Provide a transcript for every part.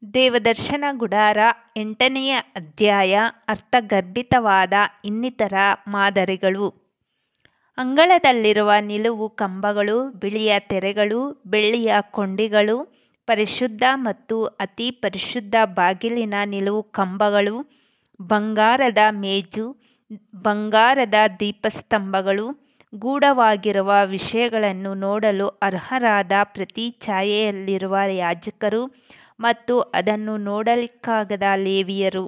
ದೇವದರ್ಶನ ಗುಡಾರ ಎಂಟನೆಯ ಅಧ್ಯಾಯ ಅರ್ಥಗರ್ಭಿತವಾದ ಇನ್ನಿತರ ಮಾದರಿಗಳು ಅಂಗಳದಲ್ಲಿರುವ ನಿಲುವು ಕಂಬಗಳು ಬಿಳಿಯ ತೆರೆಗಳು ಬೆಳ್ಳಿಯ ಕೊಂಡಿಗಳು ಪರಿಶುದ್ಧ ಮತ್ತು ಅತಿ ಪರಿಶುದ್ಧ ಬಾಗಿಲಿನ ನಿಲುವು ಕಂಬಗಳು ಬಂಗಾರದ ಮೇಜು ಬಂಗಾರದ ದೀಪಸ್ತಂಭಗಳು ಗೂಢವಾಗಿರುವ ವಿಷಯಗಳನ್ನು ನೋಡಲು ಅರ್ಹರಾದ ಪ್ರತಿ ಛಾಯೆಯಲ್ಲಿರುವ ಯಾಜಕರು ಮತ್ತು ಅದನ್ನು ನೋಡಲಿಕ್ಕಾಗದ ಲೇವಿಯರು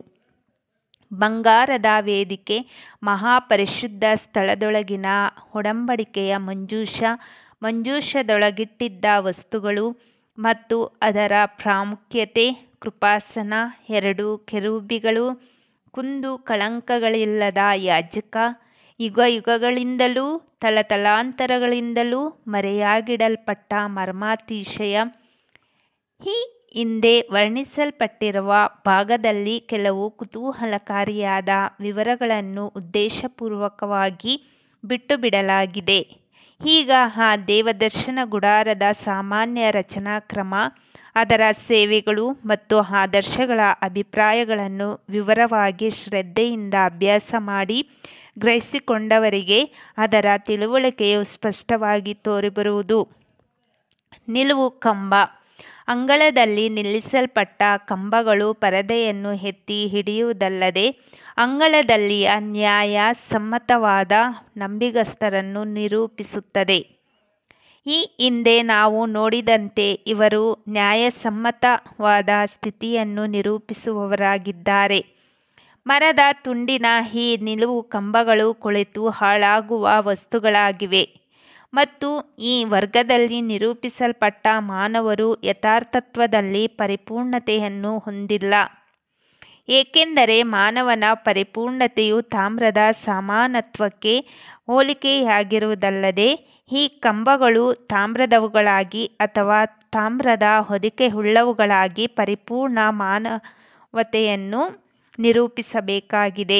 ಬಂಗಾರದ ವೇದಿಕೆ ಮಹಾಪರಿಶುದ್ಧ ಸ್ಥಳದೊಳಗಿನ ಒಡಂಬಡಿಕೆಯ ಮಂಜೂಷ ಮಂಜೂಷದೊಳಗಿಟ್ಟಿದ್ದ ವಸ್ತುಗಳು ಮತ್ತು ಅದರ ಪ್ರಾಮುಖ್ಯತೆ ಕೃಪಾಸನ ಎರಡು ಕೆರೂಬಿಗಳು ಕುಂದು ಕಳಂಕಗಳಿಲ್ಲದ ಯಾಜಕ ಯುಗಯುಗಗಳಿಂದಲೂ ತಲತಲಾಂತರಗಳಿಂದಲೂ ಮರೆಯಾಗಿಡಲ್ಪಟ್ಟ ಮರ್ಮಾತಿಶಯ ಈ ಹಿಂದೆ ವರ್ಣಿಸಲ್ಪಟ್ಟಿರುವ ಭಾಗದಲ್ಲಿ ಕೆಲವು ಕುತೂಹಲಕಾರಿಯಾದ ವಿವರಗಳನ್ನು ಉದ್ದೇಶಪೂರ್ವಕವಾಗಿ ಬಿಟ್ಟುಬಿಡಲಾಗಿದೆ ಈಗ ಆ ದೇವದರ್ಶನ ಗುಡಾರದ ಸಾಮಾನ್ಯ ರಚನಾಕ್ರಮ ಅದರ ಸೇವೆಗಳು ಮತ್ತು ಆದರ್ಶಗಳ ಅಭಿಪ್ರಾಯಗಳನ್ನು ವಿವರವಾಗಿ ಶ್ರದ್ಧೆಯಿಂದ ಅಭ್ಯಾಸ ಮಾಡಿ ಗ್ರಹಿಸಿಕೊಂಡವರಿಗೆ ಅದರ ತಿಳುವಳಿಕೆಯು ಸ್ಪಷ್ಟವಾಗಿ ತೋರಿಬರುವುದು ನಿಲುವು ಕಂಬ ಅಂಗಳದಲ್ಲಿ ನಿಲ್ಲಿಸಲ್ಪಟ್ಟ ಕಂಬಗಳು ಪರದೆಯನ್ನು ಎತ್ತಿ ಹಿಡಿಯುವುದಲ್ಲದೆ ಅಂಗಳದಲ್ಲಿಯ ನ್ಯಾಯ ಸಮ್ಮತವಾದ ನಂಬಿಗಸ್ತರನ್ನು ನಿರೂಪಿಸುತ್ತದೆ ಈ ಹಿಂದೆ ನಾವು ನೋಡಿದಂತೆ ಇವರು ನ್ಯಾಯಸಮ್ಮತವಾದ ಸ್ಥಿತಿಯನ್ನು ನಿರೂಪಿಸುವವರಾಗಿದ್ದಾರೆ ಮರದ ತುಂಡಿನ ಈ ನಿಲುವು ಕಂಬಗಳು ಕೊಳೆತು ಹಾಳಾಗುವ ವಸ್ತುಗಳಾಗಿವೆ ಮತ್ತು ಈ ವರ್ಗದಲ್ಲಿ ನಿರೂಪಿಸಲ್ಪಟ್ಟ ಮಾನವರು ಯಥಾರ್ಥತ್ವದಲ್ಲಿ ಪರಿಪೂರ್ಣತೆಯನ್ನು ಹೊಂದಿಲ್ಲ ಏಕೆಂದರೆ ಮಾನವನ ಪರಿಪೂರ್ಣತೆಯು ತಾಮ್ರದ ಸಮಾನತ್ವಕ್ಕೆ ಹೋಲಿಕೆಯಾಗಿರುವುದಲ್ಲದೆ ಈ ಕಂಬಗಳು ತಾಮ್ರದವುಗಳಾಗಿ ಅಥವಾ ತಾಮ್ರದ ಹೊದಿಕೆಯುಳ್ಳವುಗಳಾಗಿ ಪರಿಪೂರ್ಣ ಮಾನವತೆಯನ್ನು ನಿರೂಪಿಸಬೇಕಾಗಿದೆ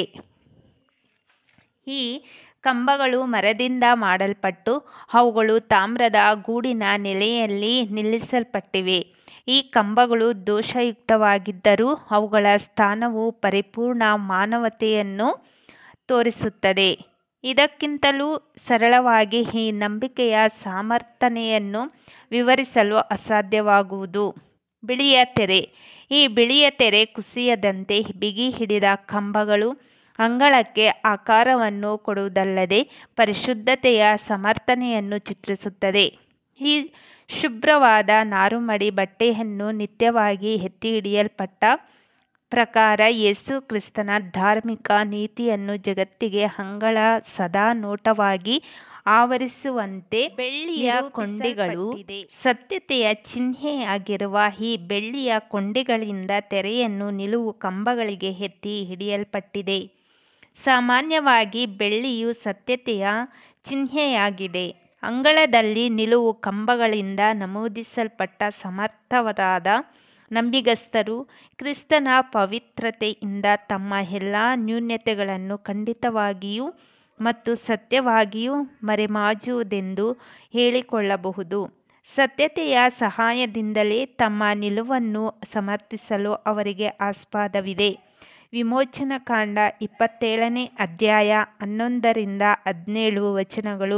ಈ ಕಂಬಗಳು ಮರದಿಂದ ಮಾಡಲ್ಪಟ್ಟು ಅವುಗಳು ತಾಮ್ರದ ಗೂಡಿನ ನೆಲೆಯಲ್ಲಿ ನಿಲ್ಲಿಸಲ್ಪಟ್ಟಿವೆ ಈ ಕಂಬಗಳು ದೋಷಯುಕ್ತವಾಗಿದ್ದರೂ ಅವುಗಳ ಸ್ಥಾನವು ಪರಿಪೂರ್ಣ ಮಾನವತೆಯನ್ನು ತೋರಿಸುತ್ತದೆ ಇದಕ್ಕಿಂತಲೂ ಸರಳವಾಗಿ ಈ ನಂಬಿಕೆಯ ಸಮರ್ಥನೆಯನ್ನು ವಿವರಿಸಲು ಅಸಾಧ್ಯವಾಗುವುದು ಬಿಳಿಯ ತೆರೆ ಈ ಬಿಳಿಯ ತೆರೆ ಕುಸಿಯದಂತೆ ಬಿಗಿ ಹಿಡಿದ ಕಂಬಗಳು ಅಂಗಳಕ್ಕೆ ಆಕಾರವನ್ನು ಕೊಡುವುದಲ್ಲದೆ ಪರಿಶುದ್ಧತೆಯ ಸಮರ್ಥನೆಯನ್ನು ಚಿತ್ರಿಸುತ್ತದೆ ಈ ಶುಭ್ರವಾದ ನಾರುಮಡಿ ಬಟ್ಟೆಯನ್ನು ನಿತ್ಯವಾಗಿ ಎತ್ತಿ ಹಿಡಿಯಲ್ಪಟ್ಟ ಪ್ರಕಾರ ಯೇಸು ಕ್ರಿಸ್ತನ ಧಾರ್ಮಿಕ ನೀತಿಯನ್ನು ಜಗತ್ತಿಗೆ ಅಂಗಳ ಸದಾ ನೋಟವಾಗಿ ಆವರಿಸುವಂತೆ ಬೆಳ್ಳಿಯ ಕೊಂಡಿಗಳು ಸತ್ಯತೆಯ ಚಿಹ್ನೆಯಾಗಿರುವ ಈ ಬೆಳ್ಳಿಯ ಕೊಂಡಿಗಳಿಂದ ತೆರೆಯನ್ನು ನಿಲುವು ಕಂಬಗಳಿಗೆ ಎತ್ತಿ ಹಿಡಿಯಲ್ಪಟ್ಟಿದೆ ಸಾಮಾನ್ಯವಾಗಿ ಬೆಳ್ಳಿಯು ಸತ್ಯತೆಯ ಚಿಹ್ನೆಯಾಗಿದೆ ಅಂಗಳದಲ್ಲಿ ನಿಲುವು ಕಂಬಗಳಿಂದ ನಮೂದಿಸಲ್ಪಟ್ಟ ಸಮರ್ಥವಾದ ನಂಬಿಗಸ್ತರು ಕ್ರಿಸ್ತನ ಪವಿತ್ರತೆಯಿಂದ ತಮ್ಮ ಎಲ್ಲ ನ್ಯೂನತೆಗಳನ್ನು ಖಂಡಿತವಾಗಿಯೂ ಮತ್ತು ಸತ್ಯವಾಗಿಯೂ ಮರೆಮಾಚುವುದೆಂದು ಹೇಳಿಕೊಳ್ಳಬಹುದು ಸತ್ಯತೆಯ ಸಹಾಯದಿಂದಲೇ ತಮ್ಮ ನಿಲುವನ್ನು ಸಮರ್ಥಿಸಲು ಅವರಿಗೆ ಆಸ್ಪದವಿದೆ ವಿಮೋಚನಕಾಂಡ ಇಪ್ಪತ್ತೇಳನೇ ಅಧ್ಯಾಯ ಹನ್ನೊಂದರಿಂದ ಹದಿನೇಳು ವಚನಗಳು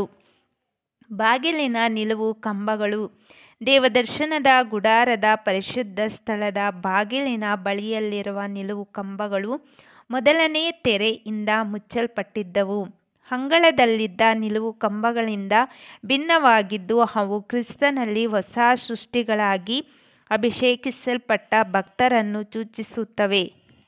ಬಾಗಿಲಿನ ನಿಲುವು ಕಂಬಗಳು ದೇವದರ್ಶನದ ಗುಡಾರದ ಪರಿಶುದ್ಧ ಸ್ಥಳದ ಬಾಗಿಲಿನ ಬಳಿಯಲ್ಲಿರುವ ನಿಲುವು ಕಂಬಗಳು ಮೊದಲನೇ ತೆರೆಯಿಂದ ಮುಚ್ಚಲ್ಪಟ್ಟಿದ್ದವು ಅಂಗಳದಲ್ಲಿದ್ದ ನಿಲುವು ಕಂಬಗಳಿಂದ ಭಿನ್ನವಾಗಿದ್ದು ಅವು ಕ್ರಿಸ್ತನಲ್ಲಿ ಹೊಸ ಸೃಷ್ಟಿಗಳಾಗಿ ಅಭಿಷೇಕಿಸಲ್ಪಟ್ಟ ಭಕ್ತರನ್ನು ಸೂಚಿಸುತ್ತವೆ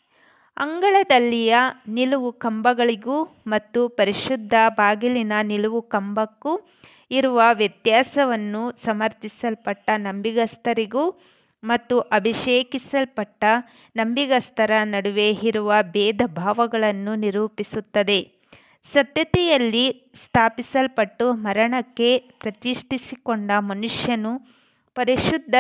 ಅಂಗಳದಲ್ಲಿಯ ನಿಲುವು ಕಂಬಗಳಿಗೂ ಮತ್ತು ಪರಿಶುದ್ಧ ಬಾಗಿಲಿನ ನಿಲುವು ಕಂಬಕ್ಕೂ ಇರುವ ವ್ಯತ್ಯಾಸವನ್ನು ಸಮರ್ಥಿಸಲ್ಪಟ್ಟ ನಂಬಿಗಸ್ತರಿಗೂ ಮತ್ತು ಅಭಿಷೇಕಿಸಲ್ಪಟ್ಟ ನಂಬಿಗಸ್ತರ ನಡುವೆ ಇರುವ ಭೇದ ಭಾವಗಳನ್ನು ನಿರೂಪಿಸುತ್ತದೆ ಸತ್ಯತೆಯಲ್ಲಿ ಸ್ಥಾಪಿಸಲ್ಪಟ್ಟು ಮರಣಕ್ಕೆ ಪ್ರತಿಷ್ಠಿಸಿಕೊಂಡ ಮನುಷ್ಯನು ಪರಿಶುದ್ಧ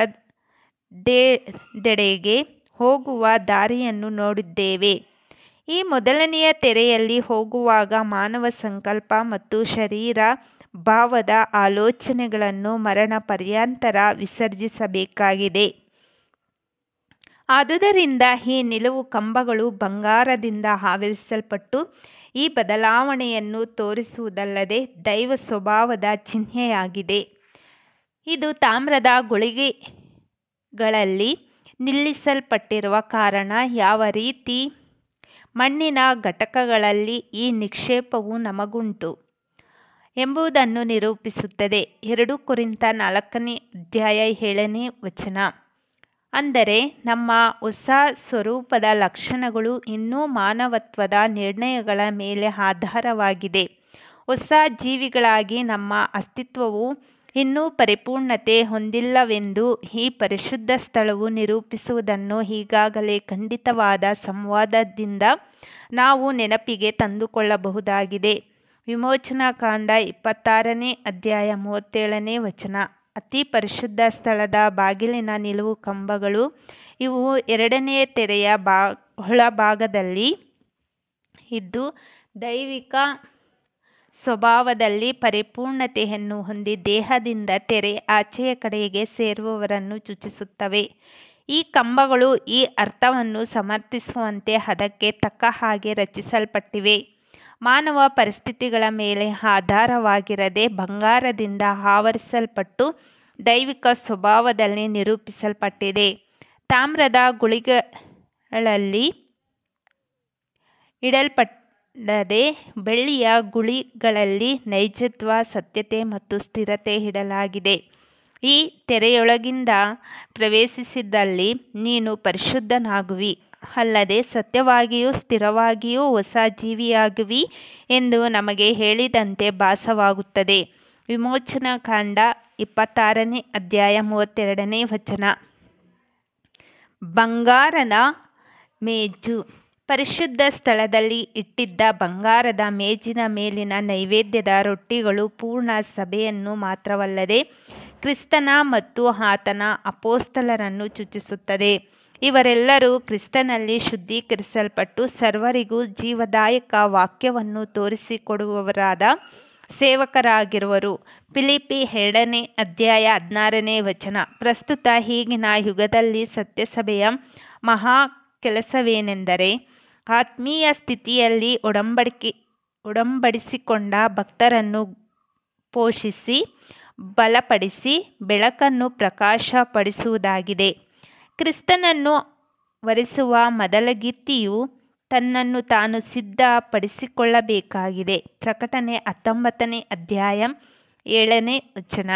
ಸ್ಥಳದೆಡೆಗೆ ಹೋಗುವ ದಾರಿಯನ್ನು ನೋಡಿದ್ದೇವೆ ಈ ಮೊದಲನೆಯ ತೆರೆಯಲ್ಲಿ ಹೋಗುವಾಗ ಮಾನವ ಸಂಕಲ್ಪ ಮತ್ತು ಶರೀರ ಭಾವದ ಆಲೋಚನೆಗಳನ್ನು ಮರಣ ಪರ್ಯಂತರ ವಿಸರ್ಜಿಸಬೇಕಾಗಿದೆ ಆದುದರಿಂದ ಈ ನಿಲುವು ಕಂಬಗಳು ಬಂಗಾರದಿಂದ ಆವರಿಸಲ್ಪಟ್ಟು ಈ ಬದಲಾವಣೆಯನ್ನು ತೋರಿಸುವುದಲ್ಲದೆ ದೈವ ಸ್ವಭಾವದ ಚಿಹ್ನೆಯಾಗಿದೆ ಇದು ತಾಮ್ರದ ಗುಳಿಗೆಗಳಲ್ಲಿ ನಿಲ್ಲಿಸಲ್ಪಟ್ಟಿರುವ ಕಾರಣ ಯಾವ ರೀತಿ ಮಣ್ಣಿನ ಘಟಕಗಳಲ್ಲಿ ಈ ನಿಕ್ಷೇಪವು ನಮಗುಂಟು ಎಂಬುದನ್ನು ನಿರೂಪಿಸುತ್ತದೆ ಎರಡು ಕುರಿತ ನಾಲ್ಕನೇ ಅಧ್ಯಾಯ ಏಳನೇ ವಚನ ಅಂದರೆ ನಮ್ಮ ಹೊಸ ಸ್ವರೂಪದ ಲಕ್ಷಣಗಳು ಇನ್ನೂ ಮಾನವತ್ವದ ನಿರ್ಣಯಗಳ ಮೇಲೆ ಆಧಾರವಾಗಿದೆ ಹೊಸ ಜೀವಿಗಳಾಗಿ ನಮ್ಮ ಅಸ್ತಿತ್ವವು ಇನ್ನೂ ಪರಿಪೂರ್ಣತೆ ಹೊಂದಿಲ್ಲವೆಂದು ಈ ಪರಿಶುದ್ಧ ಸ್ಥಳವು ನಿರೂಪಿಸುವುದನ್ನು ಈಗಾಗಲೇ ಖಂಡಿತವಾದ ಸಂವಾದದಿಂದ ನಾವು ನೆನಪಿಗೆ ತಂದುಕೊಳ್ಳಬಹುದಾಗಿದೆ ವಿಮೋಚನಾಕಾಂಡ ಇಪ್ಪತ್ತಾರನೇ ಅಧ್ಯಾಯ ಮೂವತ್ತೇಳನೇ ವಚನ ಅತಿ ಪರಿಶುದ್ಧ ಸ್ಥಳದ ಬಾಗಿಲಿನ ನಿಲುವು ಕಂಬಗಳು ಇವು ಎರಡನೇ ತೆರೆಯ ಬಾ ಒಳಭಾಗದಲ್ಲಿ ಇದ್ದು ದೈವಿಕ ಸ್ವಭಾವದಲ್ಲಿ ಪರಿಪೂರ್ಣತೆಯನ್ನು ಹೊಂದಿ ದೇಹದಿಂದ ತೆರೆ ಆಚೆಯ ಕಡೆಗೆ ಸೇರುವವರನ್ನು ಸೂಚಿಸುತ್ತವೆ ಈ ಕಂಬಗಳು ಈ ಅರ್ಥವನ್ನು ಸಮರ್ಥಿಸುವಂತೆ ಅದಕ್ಕೆ ತಕ್ಕ ಹಾಗೆ ರಚಿಸಲ್ಪಟ್ಟಿವೆ ಮಾನವ ಪರಿಸ್ಥಿತಿಗಳ ಮೇಲೆ ಆಧಾರವಾಗಿರದೆ ಬಂಗಾರದಿಂದ ಆವರಿಸಲ್ಪಟ್ಟು ದೈವಿಕ ಸ್ವಭಾವದಲ್ಲಿ ನಿರೂಪಿಸಲ್ಪಟ್ಟಿದೆ ತಾಮ್ರದ ಗುಳಿಗಳಲ್ಲಿ ಇಡಲ್ಪಡದೆ ಬೆಳ್ಳಿಯ ಗುಳಿಗಳಲ್ಲಿ ನೈಜತ್ವ ಸತ್ಯತೆ ಮತ್ತು ಸ್ಥಿರತೆ ಇಡಲಾಗಿದೆ ಈ ತೆರೆಯೊಳಗಿಂದ ಪ್ರವೇಶಿಸಿದಲ್ಲಿ ನೀನು ಪರಿಶುದ್ಧನಾಗುವಿ ಅಲ್ಲದೆ ಸತ್ಯವಾಗಿಯೂ ಸ್ಥಿರವಾಗಿಯೂ ಹೊಸ ಜೀವಿಯಾಗುವಿ ಎಂದು ನಮಗೆ ಹೇಳಿದಂತೆ ಭಾಸವಾಗುತ್ತದೆ ವಿಮೋಚನಾಕಾಂಡ ಇಪ್ಪತ್ತಾರನೇ ಅಧ್ಯಾಯ ಮೂವತ್ತೆರಡನೇ ವಚನ ಬಂಗಾರದ ಮೇಜು ಪರಿಶುದ್ಧ ಸ್ಥಳದಲ್ಲಿ ಇಟ್ಟಿದ್ದ ಬಂಗಾರದ ಮೇಜಿನ ಮೇಲಿನ ನೈವೇದ್ಯದ ರೊಟ್ಟಿಗಳು ಪೂರ್ಣ ಸಭೆಯನ್ನು ಮಾತ್ರವಲ್ಲದೆ ಕ್ರಿಸ್ತನ ಮತ್ತು ಆತನ ಅಪೋಸ್ತಲರನ್ನು ಸೂಚಿಸುತ್ತದೆ ಇವರೆಲ್ಲರೂ ಕ್ರಿಸ್ತನಲ್ಲಿ ಶುದ್ಧೀಕರಿಸಲ್ಪಟ್ಟು ಸರ್ವರಿಗೂ ಜೀವದಾಯಕ ವಾಕ್ಯವನ್ನು ತೋರಿಸಿಕೊಡುವವರಾದ ಸೇವಕರಾಗಿರುವರು ಫಿಲಿಪಿ ಎರಡನೇ ಅಧ್ಯಾಯ ಹದಿನಾರನೇ ವಚನ ಪ್ರಸ್ತುತ ಈಗಿನ ಯುಗದಲ್ಲಿ ಸತ್ಯಸಭೆಯ ಮಹಾ ಕೆಲಸವೇನೆಂದರೆ ಆತ್ಮೀಯ ಸ್ಥಿತಿಯಲ್ಲಿ ಒಡಂಬಡಿಕೆ ಒಡಂಬಡಿಸಿಕೊಂಡ ಭಕ್ತರನ್ನು ಪೋಷಿಸಿ ಬಲಪಡಿಸಿ ಬೆಳಕನ್ನು ಪ್ರಕಾಶಪಡಿಸುವುದಾಗಿದೆ ಕ್ರಿಸ್ತನನ್ನು ವರಿಸುವ ಮೊದಲಗಿತ್ತಿಯು ತನ್ನನ್ನು ತಾನು ಸಿದ್ಧಪಡಿಸಿಕೊಳ್ಳಬೇಕಾಗಿದೆ ಪ್ರಕಟಣೆ ಹತ್ತೊಂಬತ್ತನೇ ಅಧ್ಯಾಯ ಏಳನೇ ವಚನ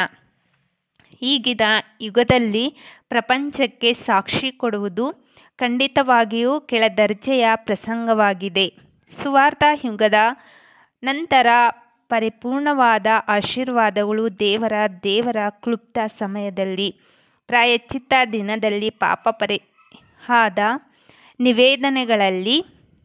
ಈಗಿನ ಯುಗದಲ್ಲಿ ಪ್ರಪಂಚಕ್ಕೆ ಸಾಕ್ಷಿ ಕೊಡುವುದು ಖಂಡಿತವಾಗಿಯೂ ಕೆಳದರ್ಜೆಯ ಪ್ರಸಂಗವಾಗಿದೆ ಸುವಾರ್ಥ ಯುಗದ ನಂತರ ಪರಿಪೂರ್ಣವಾದ ಆಶೀರ್ವಾದಗಳು ದೇವರ ದೇವರ ಕ್ಲುಪ್ತ ಸಮಯದಲ್ಲಿ ಪ್ರಾಯಶ್ಚಿತ್ತ ದಿನದಲ್ಲಿ ಪಾಪ ಪರಿಹಾದ ನಿವೇದನೆಗಳಲ್ಲಿ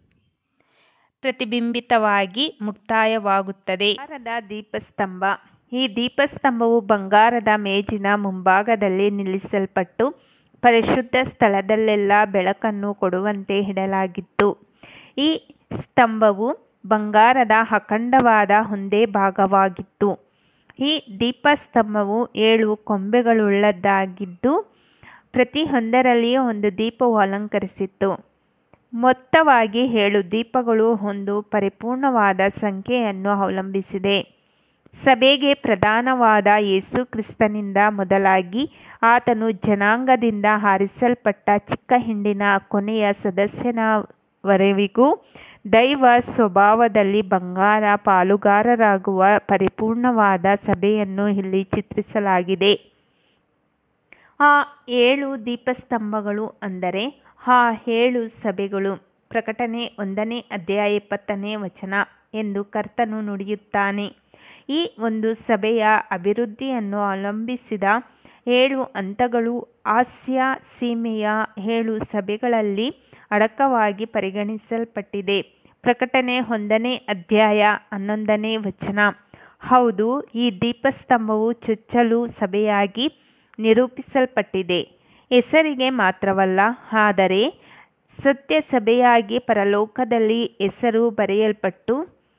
ಪ್ರತಿಬಿಂಬಿತವಾಗಿ ಮುಕ್ತಾಯವಾಗುತ್ತದೆ ಬಂಗಾರದ ದೀಪಸ್ತಂಭ ಈ ದೀಪಸ್ತಂಭವು ಬಂಗಾರದ ಮೇಜಿನ ಮುಂಭಾಗದಲ್ಲಿ ನಿಲ್ಲಿಸಲ್ಪಟ್ಟು ಪರಿಶುದ್ಧ ಸ್ಥಳದಲ್ಲೆಲ್ಲ ಬೆಳಕನ್ನು ಕೊಡುವಂತೆ ಇಡಲಾಗಿತ್ತು ಈ ಸ್ತಂಭವು ಬಂಗಾರದ ಅಖಂಡವಾದ ಒಂದೇ ಭಾಗವಾಗಿತ್ತು ಈ ದೀಪಸ್ತಂಭವು ಏಳು ಕೊಂಬೆಗಳುಳ್ಳದ್ದಾಗಿದ್ದು ಪ್ರತಿಯೊಂದರಲ್ಲಿಯೂ ಒಂದು ದೀಪವು ಅಲಂಕರಿಸಿತ್ತು ಮೊತ್ತವಾಗಿ ಏಳು ದೀಪಗಳು ಒಂದು ಪರಿಪೂರ್ಣವಾದ ಸಂಖ್ಯೆಯನ್ನು ಅವಲಂಬಿಸಿದೆ ಸಭೆಗೆ ಪ್ರಧಾನವಾದ ಯೇಸು ಕ್ರಿಸ್ತನಿಂದ ಮೊದಲಾಗಿ ಆತನು ಜನಾಂಗದಿಂದ ಆರಿಸಲ್ಪಟ್ಟ ಚಿಕ್ಕ ಹಿಂಡಿನ ಕೊನೆಯ ಸದಸ್ಯನವರೆವಿಗೂ ದೈವ ಸ್ವಭಾವದಲ್ಲಿ ಬಂಗಾರ ಪಾಲುಗಾರರಾಗುವ ಪರಿಪೂರ್ಣವಾದ ಸಭೆಯನ್ನು ಇಲ್ಲಿ ಚಿತ್ರಿಸಲಾಗಿದೆ ಆ ಏಳು ದೀಪಸ್ತಂಭಗಳು ಅಂದರೆ ಆ ಏಳು ಸಭೆಗಳು ಪ್ರಕಟಣೆ ಒಂದನೇ ಅಧ್ಯಾಯ ಇಪ್ಪತ್ತನೇ ವಚನ ಎಂದು ಕರ್ತನು ನುಡಿಯುತ್ತಾನೆ ಈ ಒಂದು ಸಭೆಯ ಅಭಿವೃದ್ಧಿಯನ್ನು ಅವಲಂಬಿಸಿದ ಏಳು ಹಂತಗಳು ಆಸ್ಯ ಸೀಮೆಯ ಏಳು ಸಭೆಗಳಲ್ಲಿ ಅಡಕವಾಗಿ ಪರಿಗಣಿಸಲ್ಪಟ್ಟಿದೆ ಪ್ರಕಟಣೆ ಒಂದನೇ ಅಧ್ಯಾಯ ಹನ್ನೊಂದನೇ ವಚನ ಹೌದು ಈ ದೀಪಸ್ತಂಭವು ಚೊಚ್ಚಲು ಸಭೆಯಾಗಿ ನಿರೂಪಿಸಲ್ಪಟ್ಟಿದೆ ಹೆಸರಿಗೆ ಮಾತ್ರವಲ್ಲ ಆದರೆ ಸತ್ಯ ಸಭೆಯಾಗಿ ಪರಲೋಕದಲ್ಲಿ ಹೆಸರು ಬರೆಯಲ್ಪಟ್ಟು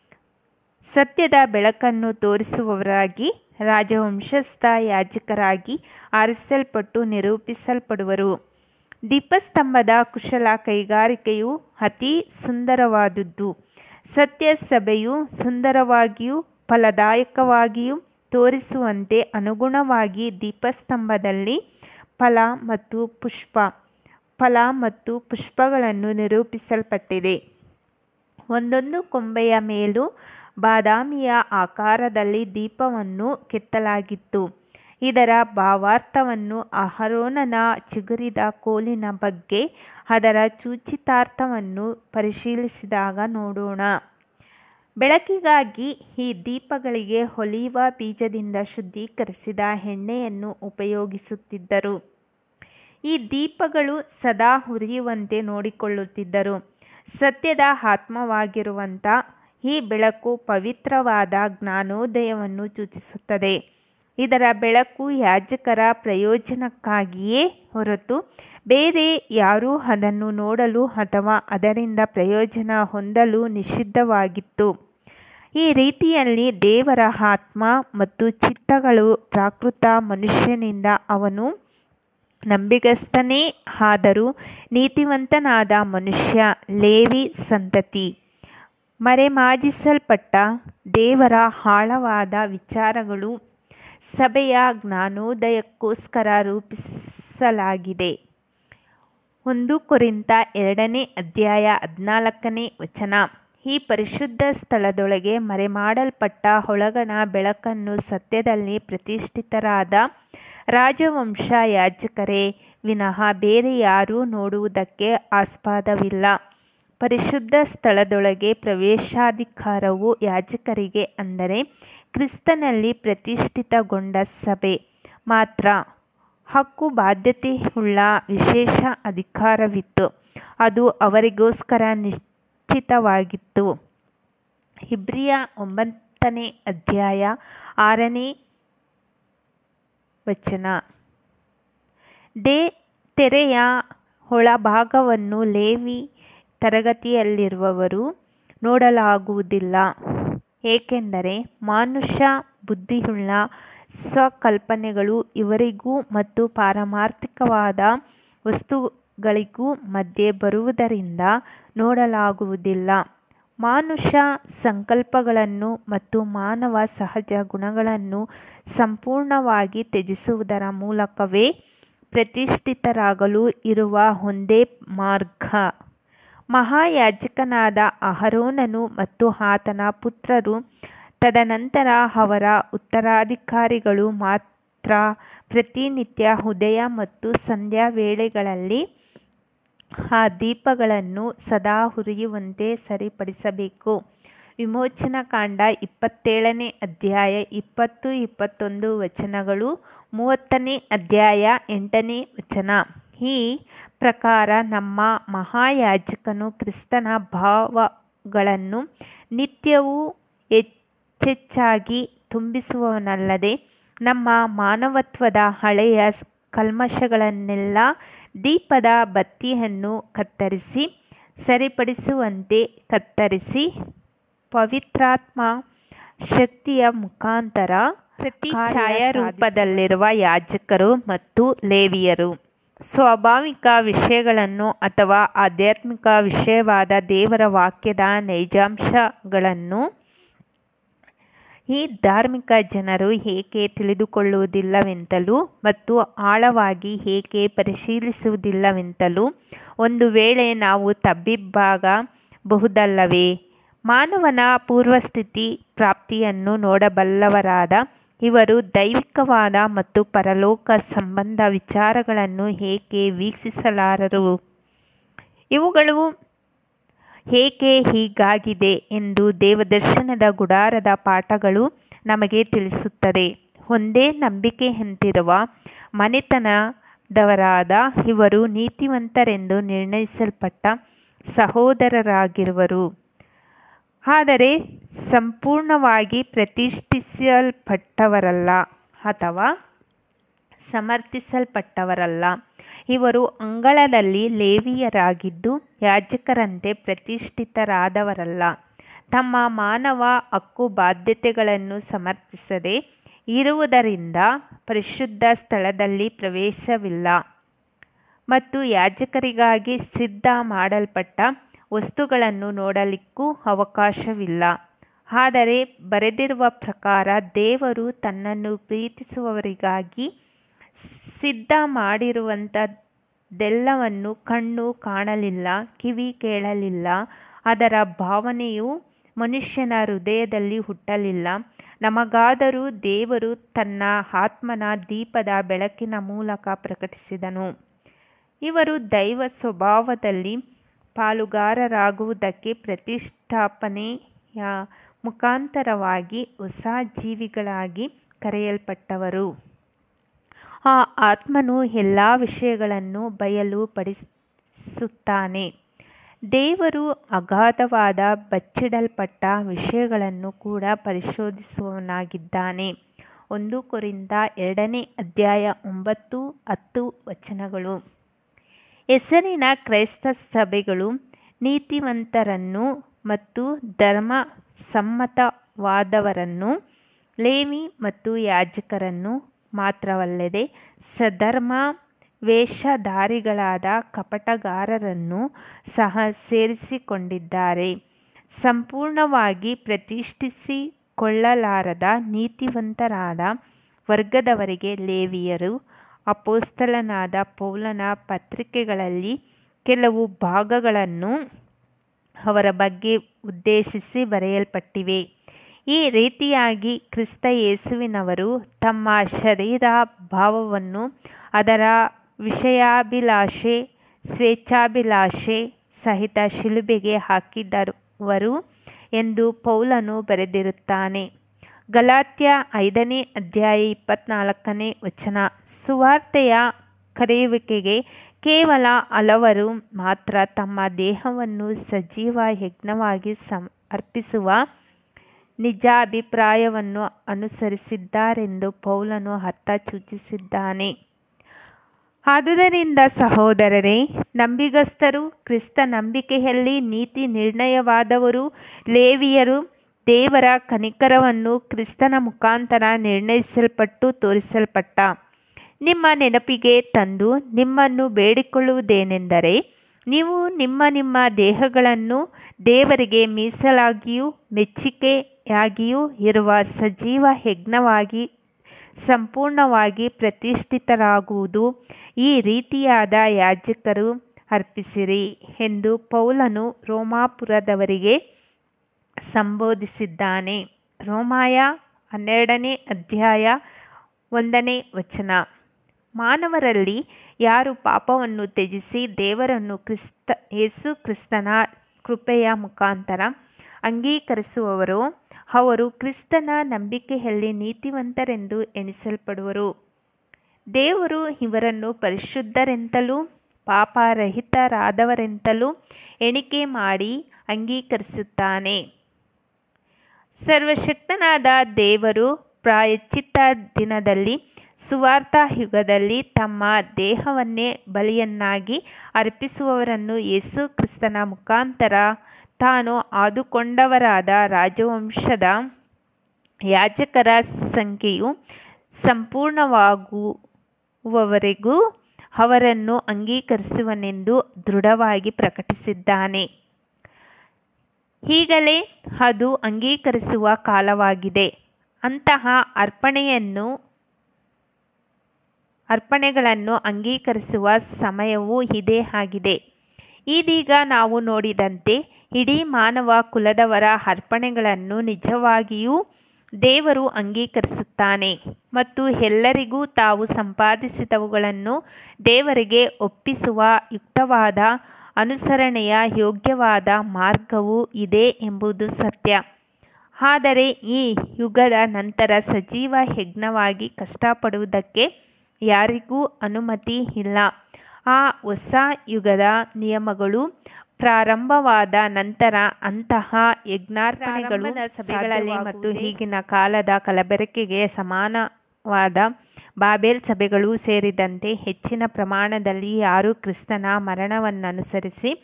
ಸತ್ಯದ ಬೆಳಕನ್ನು ತೋರಿಸುವವರಾಗಿ ರಾಜವಂಶಸ್ಥ ಯಾಜಕರಾಗಿ ಆರಿಸಲ್ಪಟ್ಟು ನಿರೂಪಿಸಲ್ಪಡುವರು ದೀಪಸ್ತಂಭದ ಕುಶಲ ಕೈಗಾರಿಕೆಯು ಅತಿ ಸುಂದರವಾದುದು ಸತ್ಯ ಸಭೆಯು ಸುಂದರವಾಗಿಯೂ ಫಲದಾಯಕವಾಗಿಯೂ ತೋರಿಸುವಂತೆ ಅನುಗುಣವಾಗಿ ದೀಪಸ್ತಂಭದಲ್ಲಿ ಫಲ ಮತ್ತು ಪುಷ್ಪ ಫಲ ಮತ್ತು ಪುಷ್ಪಗಳನ್ನು ನಿರೂಪಿಸಲ್ಪಟ್ಟಿದೆ ಒಂದೊಂದು ಕೊಂಬೆಯ ಮೇಲೂ ಬಾದಾಮಿಯ ಆಕಾರದಲ್ಲಿ ದೀಪವನ್ನು ಕೆತ್ತಲಾಗಿತ್ತು ಇದರ ಭಾವಾರ್ಥವನ್ನು ಅಹರೋನನ ಚಿಗುರಿದ ಕೋಲಿನ ಬಗ್ಗೆ ಅದರ ಸೂಚಿತಾರ್ಥವನ್ನು ಪರಿಶೀಲಿಸಿದಾಗ ನೋಡೋಣ ಬೆಳಕಿಗಾಗಿ ಈ ದೀಪಗಳಿಗೆ ಒಲಿವ ಬೀಜದಿಂದ ಶುದ್ಧೀಕರಿಸಿದ ಎಣ್ಣೆಯನ್ನು ಉಪಯೋಗಿಸುತ್ತಿದ್ದರು ಈ ದೀಪಗಳು ಸದಾ ಉರಿಯುವಂತೆ ನೋಡಿಕೊಳ್ಳುತ್ತಿದ್ದರು ಸತ್ಯದ ಆತ್ಮವಾಗಿರುವಂಥ ಈ ಬೆಳಕು ಪವಿತ್ರವಾದ ಜ್ಞಾನೋದಯವನ್ನು ಸೂಚಿಸುತ್ತದೆ ಇದರ ಬೆಳಕು ಯಾಜಕರ ಪ್ರಯೋಜನಕ್ಕಾಗಿಯೇ ಹೊರತು ಬೇರೆ ಯಾರೂ ಅದನ್ನು ನೋಡಲು ಅಥವಾ ಅದರಿಂದ ಪ್ರಯೋಜನ ಹೊಂದಲು ನಿಷಿದ್ಧವಾಗಿತ್ತು ಈ ರೀತಿಯಲ್ಲಿ ದೇವರ ಆತ್ಮ ಮತ್ತು ಚಿತ್ತಗಳು ಪ್ರಾಕೃತ ಮನುಷ್ಯನಿಂದ ಅವನು ನಂಬಿಗಸ್ತನೇ ಆದರೂ ನೀತಿವಂತನಾದ ಮನುಷ್ಯ ಲೇವಿ ಸಂತತಿ ಮರೆಮಾಚಿಸಲ್ಪಟ್ಟ ದೇವರ ಆಳವಾದ ವಿಚಾರಗಳು ಸಭೆಯ ಜ್ಞಾನೋದಯಕ್ಕೋಸ್ಕರ ರೂಪಿಸಲಾಗಿದೆ ಒಂದು ಕೊರಿಂತ ಎರಡನೇ ಅಧ್ಯಾಯ ಹದಿನಾಲ್ಕನೇ ವಚನ ಈ ಪರಿಶುದ್ಧ ಸ್ಥಳದೊಳಗೆ ಮರೆಮಾಡಲ್ಪಟ್ಟ ಒಳಗಣ ಬೆಳಕನ್ನು ಸತ್ಯದಲ್ಲಿ ಪ್ರತಿಷ್ಠಿತರಾದ ರಾಜವಂಶ ಯಾಜಕರೇ ವಿನಃ ಬೇರೆ ಯಾರೂ ನೋಡುವುದಕ್ಕೆ ಆಸ್ಪದವಿಲ್ಲ ಪರಿಶುದ್ಧ ಸ್ಥಳದೊಳಗೆ ಪ್ರವೇಶಾಧಿಕಾರವು ಯಾಜಕರಿಗೆ ಅಂದರೆ ಕ್ರಿಸ್ತನಲ್ಲಿ ಪ್ರತಿಷ್ಠಿತಗೊಂಡ ಸಭೆ ಮಾತ್ರ ಹಕ್ಕು ಬಾಧ್ಯತೆಯುಳ್ಳ ವಿಶೇಷ ಅಧಿಕಾರವಿತ್ತು ಅದು ಅವರಿಗೋಸ್ಕರ ನಿಶ್ಚಿತವಾಗಿತ್ತು ಇಬ್ರಿಯ ಒಂಬತ್ತನೇ ಅಧ್ಯಾಯ ಆರನೇ ವಚನ ದೇ ತೆರೆಯ ಒಳಭಾಗವನ್ನು ಲೇವಿ ತರಗತಿಯಲ್ಲಿರುವವರು ನೋಡಲಾಗುವುದಿಲ್ಲ ಏಕೆಂದರೆ ಮಾನುಷ ಬುದ್ಧಿಯುಳ್ಳ ಸ್ವಕಲ್ಪನೆಗಳು ಇವರಿಗೂ ಮತ್ತು ಪಾರಮಾರ್ಥಿಕವಾದ ವಸ್ತುಗಳಿಗೂ ಮಧ್ಯೆ ಬರುವುದರಿಂದ ನೋಡಲಾಗುವುದಿಲ್ಲ ಮಾನುಷ ಸಂಕಲ್ಪಗಳನ್ನು ಮತ್ತು ಮಾನವ ಸಹಜ ಗುಣಗಳನ್ನು ಸಂಪೂರ್ಣವಾಗಿ ತ್ಯಜಿಸುವುದರ ಮೂಲಕವೇ ಪ್ರತಿಷ್ಠಿತರಾಗಲು ಇರುವ ಒಂದೇ ಮಾರ್ಗ ಮಹಾಯಾಜಕನಾದ ಅಹರೋನನು ಮತ್ತು ಆತನ ಪುತ್ರರು ತದನಂತರ ಅವರ ಉತ್ತರಾಧಿಕಾರಿಗಳು ಮಾತ್ರ ಪ್ರತಿನಿತ್ಯ ಉದಯ ಮತ್ತು ಸಂಧ್ಯಾ ವೇಳೆಗಳಲ್ಲಿ ಆ ದೀಪಗಳನ್ನು ಸದಾ ಉರಿಯುವಂತೆ ಸರಿಪಡಿಸಬೇಕು ವಿಮೋಚನಕಾಂಡ ಇಪ್ಪತ್ತೇಳನೇ ಅಧ್ಯಾಯ ಇಪ್ಪತ್ತು ಇಪ್ಪತ್ತೊಂದು ವಚನಗಳು ಮೂವತ್ತನೇ ಅಧ್ಯಾಯ ಎಂಟನೇ ವಚನ ಈ ಪ್ರಕಾರ ನಮ್ಮ ಮಹಾಯಾಜಕನು ಕ್ರಿಸ್ತನ ಭಾವಗಳನ್ನು ನಿತ್ಯವೂ ಹೆಚ್ಚೆಚ್ಚಾಗಿ ತುಂಬಿಸುವವನಲ್ಲದೆ ನಮ್ಮ ಮಾನವತ್ವದ ಹಳೆಯ ಕಲ್ಮಶಗಳನ್ನೆಲ್ಲ ದೀಪದ ಬತ್ತಿಯನ್ನು ಕತ್ತರಿಸಿ ಸರಿಪಡಿಸುವಂತೆ ಕತ್ತರಿಸಿ ಪವಿತ್ರಾತ್ಮ ಶಕ್ತಿಯ ಮುಖಾಂತರ ಪ್ರತಿ ಛಾಯಾರೂಪದಲ್ಲಿರುವ ಯಾಜಕರು ಮತ್ತು ಲೇವಿಯರು ಸ್ವಾಭಾವಿಕ ವಿಷಯಗಳನ್ನು ಅಥವಾ ಆಧ್ಯಾತ್ಮಿಕ ವಿಷಯವಾದ ದೇವರ ವಾಕ್ಯದ ನೈಜಾಂಶಗಳನ್ನು ಈ ಧಾರ್ಮಿಕ ಜನರು ಏಕೆ ತಿಳಿದುಕೊಳ್ಳುವುದಿಲ್ಲವೆಂತಲೂ ಮತ್ತು ಆಳವಾಗಿ ಏಕೆ ಪರಿಶೀಲಿಸುವುದಿಲ್ಲವೆಂತಲೂ ಒಂದು ವೇಳೆ ನಾವು ತಬ್ಬಿಬ್ಬಾಗಬಹುದಲ್ಲವೇ ಮಾನವನ ಪೂರ್ವಸ್ಥಿತಿ ಪ್ರಾಪ್ತಿಯನ್ನು ನೋಡಬಲ್ಲವರಾದ ಇವರು ದೈವಿಕವಾದ ಮತ್ತು ಪರಲೋಕ ಸಂಬಂಧ ವಿಚಾರಗಳನ್ನು ಏಕೆ ವೀಕ್ಷಿಸಲಾರರು ಇವುಗಳು ಏಕೆ ಹೀಗಾಗಿದೆ ಎಂದು ದೇವದರ್ಶನದ ಗುಡಾರದ ಪಾಠಗಳು ನಮಗೆ ತಿಳಿಸುತ್ತದೆ ಒಂದೇ ನಂಬಿಕೆಯಂತಿರುವ ಮನೆತನದವರಾದ ಇವರು ನೀತಿವಂತರೆಂದು ನಿರ್ಣಯಿಸಲ್ಪಟ್ಟ ಸಹೋದರರಾಗಿರುವರು ಆದರೆ ಸಂಪೂರ್ಣವಾಗಿ ಪ್ರತಿಷ್ಠಿಸಲ್ಪಟ್ಟವರಲ್ಲ ಅಥವಾ ಸಮರ್ಥಿಸಲ್ಪಟ್ಟವರಲ್ಲ ಇವರು ಅಂಗಳದಲ್ಲಿ ಲೇವಿಯರಾಗಿದ್ದು ಯಾಜಕರಂತೆ ಪ್ರತಿಷ್ಠಿತರಾದವರಲ್ಲ ತಮ್ಮ ಮಾನವ ಹಕ್ಕು ಬಾಧ್ಯತೆಗಳನ್ನು ಸಮರ್ಥಿಸದೆ ಇರುವುದರಿಂದ ಪರಿಶುದ್ಧ ಸ್ಥಳದಲ್ಲಿ ಪ್ರವೇಶವಿಲ್ಲ ಮತ್ತು ಯಾಜಕರಿಗಾಗಿ ಸಿದ್ಧ ಮಾಡಲ್ಪಟ್ಟ ವಸ್ತುಗಳನ್ನು ನೋಡಲಿಕ್ಕೂ ಅವಕಾಶವಿಲ್ಲ ಆದರೆ ಬರೆದಿರುವ ಪ್ರಕಾರ ದೇವರು ತನ್ನನ್ನು ಪ್ರೀತಿಸುವವರಿಗಾಗಿ ಸಿದ್ಧ ಮಾಡಿರುವಂಥದ್ದೆಲ್ಲವನ್ನು ಕಣ್ಣು ಕಾಣಲಿಲ್ಲ ಕಿವಿ ಕೇಳಲಿಲ್ಲ ಅದರ ಭಾವನೆಯು ಮನುಷ್ಯನ ಹೃದಯದಲ್ಲಿ ಹುಟ್ಟಲಿಲ್ಲ ನಮಗಾದರೂ ದೇವರು ತನ್ನ ಆತ್ಮನ ದೀಪದ ಬೆಳಕಿನ ಮೂಲಕ ಪ್ರಕಟಿಸಿದನು ಇವರು ದೈವ ಸ್ವಭಾವದಲ್ಲಿ ಪಾಲುಗಾರರಾಗುವುದಕ್ಕೆ ಪ್ರತಿಷ್ಠಾಪನೆಯ ಮುಖಾಂತರವಾಗಿ ಹೊಸ ಜೀವಿಗಳಾಗಿ ಕರೆಯಲ್ಪಟ್ಟವರು ಆ ಆತ್ಮನು ಎಲ್ಲ ವಿಷಯಗಳನ್ನು ಬಯಲುಪಡಿಸುತ್ತಾನೆ ದೇವರು ಅಗಾಧವಾದ ಬಚ್ಚಿಡಲ್ಪಟ್ಟ ವಿಷಯಗಳನ್ನು ಕೂಡ ಪರಿಶೋಧಿಸುವವನಾಗಿದ್ದಾನೆ ಒಂದು ಕೊರಿಂದ ಎರಡನೇ ಅಧ್ಯಾಯ ಒಂಬತ್ತು ಹತ್ತು ವಚನಗಳು ಹೆಸರಿನ ಕ್ರೈಸ್ತ ಸಭೆಗಳು ನೀತಿವಂತರನ್ನು ಮತ್ತು ಧರ್ಮ ಸಮ್ಮತವಾದವರನ್ನು ಲೇವಿ ಮತ್ತು ಯಾಜಕರನ್ನು ಮಾತ್ರವಲ್ಲದೆ ಸಧರ್ಮ ವೇಷಧಾರಿಗಳಾದ ಕಪಟಗಾರರನ್ನು ಸಹ ಸೇರಿಸಿಕೊಂಡಿದ್ದಾರೆ ಸಂಪೂರ್ಣವಾಗಿ ಪ್ರತಿಷ್ಠಿಸಿಕೊಳ್ಳಲಾರದ ನೀತಿವಂತರಾದ ವರ್ಗದವರಿಗೆ ಲೇವಿಯರು ಅಪೋಸ್ತಲನಾದ ಪೌಲನ ಪತ್ರಿಕೆಗಳಲ್ಲಿ ಕೆಲವು ಭಾಗಗಳನ್ನು ಅವರ ಬಗ್ಗೆ ಉದ್ದೇಶಿಸಿ ಬರೆಯಲ್ಪಟ್ಟಿವೆ ಈ ರೀತಿಯಾಗಿ ಕ್ರಿಸ್ತ ಯೇಸುವಿನವರು ತಮ್ಮ ಶರೀರ ಭಾವವನ್ನು ಅದರ ವಿಷಯಾಭಿಲಾಷೆ ಸ್ವೇಚ್ಛಾಭಿಲಾಷೆ ಸಹಿತ ಶಿಲುಬೆಗೆ ಹಾಕಿದವರು ಎಂದು ಪೌಲನು ಬರೆದಿರುತ್ತಾನೆ ಗಲಾತ್ಯ ಐದನೇ ಅಧ್ಯಾಯ ಇಪ್ಪತ್ನಾಲ್ಕನೇ ವಚನ ಸುವಾರ್ತೆಯ ಕರೆಯುವಿಕೆಗೆ ಕೇವಲ ಹಲವರು ಮಾತ್ರ ತಮ್ಮ ದೇಹವನ್ನು ಸಜೀವ ಯಜ್ಞವಾಗಿ ಸಂ ಅರ್ಪಿಸುವ ನಿಜಾಭಿಪ್ರಾಯವನ್ನು ಅನುಸರಿಸಿದ್ದಾರೆಂದು ಪೌಲನು ಅರ್ಥ ಸೂಚಿಸಿದ್ದಾನೆ ಆದುದರಿಂದ ಸಹೋದರರೇ ನಂಬಿಗಸ್ತರು ಕ್ರಿಸ್ತ ನಂಬಿಕೆಯಲ್ಲಿ ನೀತಿ ನಿರ್ಣಯವಾದವರು ಲೇವಿಯರು ದೇವರ ಕನಿಕರವನ್ನು ಕ್ರಿಸ್ತನ ಮುಖಾಂತರ ನಿರ್ಣಯಿಸಲ್ಪಟ್ಟು ತೋರಿಸಲ್ಪಟ್ಟ ನಿಮ್ಮ ನೆನಪಿಗೆ ತಂದು ನಿಮ್ಮನ್ನು ಬೇಡಿಕೊಳ್ಳುವುದೇನೆಂದರೆ ನೀವು ನಿಮ್ಮ ನಿಮ್ಮ ದೇಹಗಳನ್ನು ದೇವರಿಗೆ ಮೀಸಲಾಗಿಯೂ ಮೆಚ್ಚಿಕೆಯಾಗಿಯೂ ಇರುವ ಸಜೀವ ಯಜ್ಞವಾಗಿ ಸಂಪೂರ್ಣವಾಗಿ ಪ್ರತಿಷ್ಠಿತರಾಗುವುದು ಈ ರೀತಿಯಾದ ಯಾಜಕರು ಅರ್ಪಿಸಿರಿ ಎಂದು ಪೌಲನು ರೋಮಾಪುರದವರಿಗೆ ಸಂಬೋಧಿಸಿದ್ದಾನೆ ರೋಮಾಯ ಹನ್ನೆರಡನೇ ಅಧ್ಯಾಯ ಒಂದನೇ ವಚನ ಮಾನವರಲ್ಲಿ ಯಾರು ಪಾಪವನ್ನು ತ್ಯಜಿಸಿ ದೇವರನ್ನು ಕ್ರಿಸ್ತ ಯೇಸು ಕ್ರಿಸ್ತನ ಕೃಪೆಯ ಮುಖಾಂತರ ಅಂಗೀಕರಿಸುವವರೋ ಅವರು ಕ್ರಿಸ್ತನ ನಂಬಿಕೆಯಲ್ಲಿ ನೀತಿವಂತರೆಂದು ಎಣಿಸಲ್ಪಡುವರು ದೇವರು ಇವರನ್ನು ಪರಿಶುದ್ಧರೆಂತಲೂ ಪಾಪರಹಿತರಾದವರೆಂತಲೂ ಎಣಿಕೆ ಮಾಡಿ ಅಂಗೀಕರಿಸುತ್ತಾನೆ ಸರ್ವಶಕ್ತನಾದ ದೇವರು ಪ್ರಾಯಶ್ಚಿತ್ತ ದಿನದಲ್ಲಿ ಸುವಾರ್ಥ ಯುಗದಲ್ಲಿ ತಮ್ಮ ದೇಹವನ್ನೇ ಬಲಿಯನ್ನಾಗಿ ಅರ್ಪಿಸುವವರನ್ನು ಯೇಸು ಕ್ರಿಸ್ತನ ಮುಖಾಂತರ ತಾನು ಆದುಕೊಂಡವರಾದ ರಾಜವಂಶದ ಯಾಜಕರ ಸಂಖ್ಯೆಯು ಸಂಪೂರ್ಣವಾಗುವವರೆಗೂ ಅವರನ್ನು ಅಂಗೀಕರಿಸುವನೆಂದು ದೃಢವಾಗಿ ಪ್ರಕಟಿಸಿದ್ದಾನೆ ಈಗಲೇ ಅದು ಅಂಗೀಕರಿಸುವ ಕಾಲವಾಗಿದೆ ಅಂತಹ ಅರ್ಪಣೆಯನ್ನು ಅರ್ಪಣೆಗಳನ್ನು ಅಂಗೀಕರಿಸುವ ಸಮಯವೂ ಇದೇ ಆಗಿದೆ ಇದೀಗ ನಾವು ನೋಡಿದಂತೆ ಇಡೀ ಮಾನವ ಕುಲದವರ ಅರ್ಪಣೆಗಳನ್ನು ನಿಜವಾಗಿಯೂ ದೇವರು ಅಂಗೀಕರಿಸುತ್ತಾನೆ ಮತ್ತು ಎಲ್ಲರಿಗೂ ತಾವು ಸಂಪಾದಿಸಿದವುಗಳನ್ನು ದೇವರಿಗೆ ಒಪ್ಪಿಸುವ ಯುಕ್ತವಾದ ಅನುಸರಣೆಯ ಯೋಗ್ಯವಾದ ಮಾರ್ಗವೂ ಇದೆ ಎಂಬುದು ಸತ್ಯ ಆದರೆ ಈ ಯುಗದ ನಂತರ ಸಜೀವ ಯಜ್ಞವಾಗಿ ಕಷ್ಟಪಡುವುದಕ್ಕೆ ಯಾರಿಗೂ ಅನುಮತಿ ಇಲ್ಲ ಆ ಹೊಸ ಯುಗದ ನಿಯಮಗಳು ಪ್ರಾರಂಭವಾದ ನಂತರ ಅಂತಹ ಯಜ್ಞಾರ್ಪಣೆಗಳು ಸಭೆಗಳಲ್ಲಿ ಮತ್ತು ಈಗಿನ ಕಾಲದ ಕಲಬೆರಕೆಗೆ ಸಮಾನವಾದ ಬಾಬೇಲ್ ಸಭೆಗಳು ಸೇರಿದಂತೆ ಹೆಚ್ಚಿನ ಪ್ರಮಾಣದಲ್ಲಿ ಯಾರು ಕ್ರಿಸ್ತನ ಮರಣವನ್ನನುಸರಿಸಿ